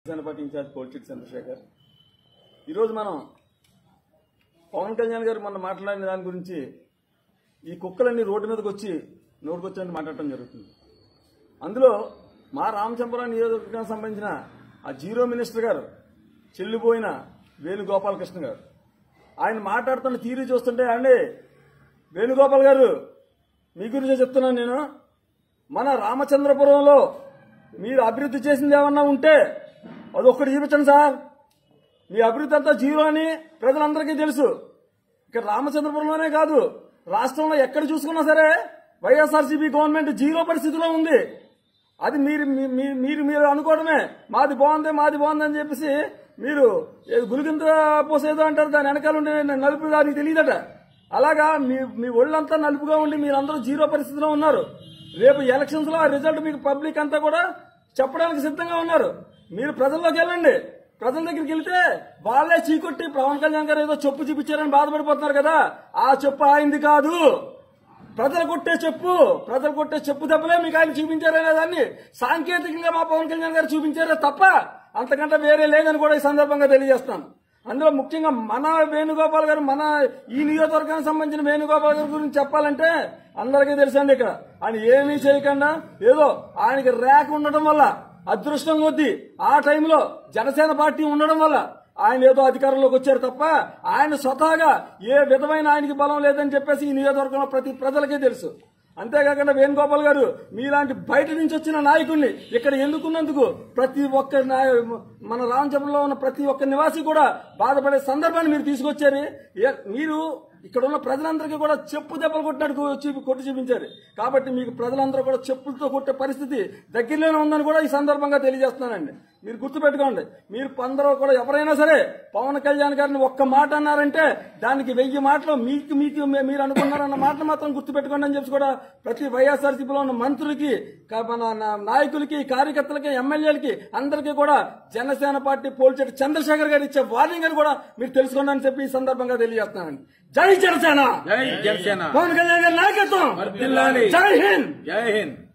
Janasena party in charge పోల్చిట్ చంద్రశేఖర్ ఈరోజు మనం పవన్ కళ్యాణ్ గారు మొన్న మాట్లాడిన దాని గురించి ఈ కుక్కలన్నీ రోడ్డు మీదకి వచ్చి నోటుకొచ్చినట్టు మాట్లాడటం జరుగుతుంది అందులో మా రామచంద్రరావు నియోజకవర్గానికి సంబంధించిన ఆ జీరో మినిస్టర్ గారు చెల్లిపోయిన వేణుగోపాలకృష్ణ గారు ఆయన మాట్లాడుతున్న తీరు చూస్తుంటే అండి వేణుగోపాల్ గారు మీ గురించే చెప్తున్నాను నేను మన రామచంద్రపురంలో మీరు అభివృద్ధి చేసింది ఏమన్నా ఉంటే అది ఒక్కటి చూపించండి సార్ మీ అభివృద్ధి అంతా జీరో అని ప్రజలందరికీ తెలుసు ఇక్కడ రామచంద్రపురంలోనే కాదు రాష్ట్రంలో ఎక్కడ చూసుకున్నా సరే వైఎస్ఆర్సీపీ గవర్నమెంట్ జీరో పరిస్థితిలో ఉంది అది మీరు మీ- మీ- మీరు మీరు అనుకోవడమే మాది బాగుంది మాది బాగుంది అని చెప్పేసి మీరు ఏదో గులిగింత పోసేదో అంటారు దాని వెనకాల ఉండే నలుపు దానికి తెలియదట అలాగా మీ మీ ఒళ్ళంతా నలుపుగా ఉండి మీరందరూ జీరో పరిస్థితిలో ఉన్నారు రేపు ఎలక్షన్స్ లో ఆ రిజల్ట్ మీకు పబ్లిక్ అంతా కూడా చెప్పడానికి సిద్ధంగా ఉన్నారు మీరు ప్రజల్లోకి వెళ్ళండి ప్రజల దగ్గరికి వెళ్తే వాళ్ళే చీకొట్టి పవన్ కళ్యాణ్ గారు ఏదో చెప్పు చూపించారని బాధపడిపోతున్నారు కదా ఆ చెప్పు ఆయనది కాదు ప్రజలు కొట్టే చెప్పు ప్రజలు కొట్టే చెప్పు దెబ్బలే మీకు ఆయన చూపించారనే దాన్ని సాంకేతికంగా మా పవన్ కళ్యాణ్ గారు చూపించారే తప్ప అంతకంటే వేరే లేదని కూడా ఈ సందర్భంగా తెలియజేస్తాను అందులో ముఖ్యంగా మన వేణుగోపాల్ గారు మన ఈ నియోజకవర్గానికి సంబంధించిన వేణుగోపాల్ గారి గురించి చెప్పాలంటే అందరికీ తెలుసండి ఇక్కడ ఆయన ఏమీ చేయకుండా ఏదో ఆయనకి ర్యాక్ ఉండటం వల్ల అదృష్టం కొద్దీ ఆ టైంలో జనసేన పార్టీ ఉండడం వల్ల ఆయన ఏదో అధికారంలోకి వచ్చారు తప్ప ఆయన స్వతహాగా ఏ విధమైన ఆయనకి బలం లేదని చెప్పేసి ఈ నియోజకవర్గంలో ప్రతి ప్రజలకే తెలుసు అంతేకాకుండా వేణుగోపాల్ గారు మీలాంటి బయట నుంచి వచ్చిన నాయకుడిని ఇక్కడ ఎన్నుకున్నందుకు ప్రతి ఒక్క నాయ- మన రామచంద్రంలో ఉన్న ప్రతి ఒక్క నివాసి కూడా బాధపడే సందర్భాన్ని మీరు తీసుకొచ్చారు ఏ- మీరు ఇక్కడ ఉన్న ప్రజలందరికీ కూడా చెప్పు దెబ్బలు కొట్టినట్టు చూపి కొట్టి చూపించారు కాబట్టి మీకు ప్రజలందరూ కూడా చెప్పులతో కొట్టే పరిస్థితి దగ్గరలోనే ఉందని కూడా ఈ సందర్భంగా తెలియజేస్తున్నానండి మీరు గుర్తుపెట్టుకోండి మీరు అందరూ కూడా ఎవరైనా సరే పవన్ కళ్యాణ్ గారిని ఒక్క మాట అన్నారంటే దానికి వెయ్యి మాటలు మీకు మీకు మీ- మీరు అనుకున్నారన్న మాటలు మాత్రం గుర్తుపెట్టుకోండి అని చెప్పి కూడా ప్రతి వైఎస్ఆర్సీపీలో ఉన్న మంత్రులకి క- మన నా- నాయకులకి కార్యకర్తలకి ఎమ్మెల్యేలకి అందరికీ కూడా జనసేన పార్టీ పోల్చేటి చంద్రశేఖర్ గారు ఇచ్చే వార్నింగ్ అని కూడా మీరు తెలుసుకోండి అని చెప్పి ఈ సందర్భంగా తెలియజేస్తున్నానండి జై జనసేన జై జనసేన పవన్ కళ్యాణ్ గారి నాయకత్వం వర్ధిల్లాలి. జై హింద్ జై హింద్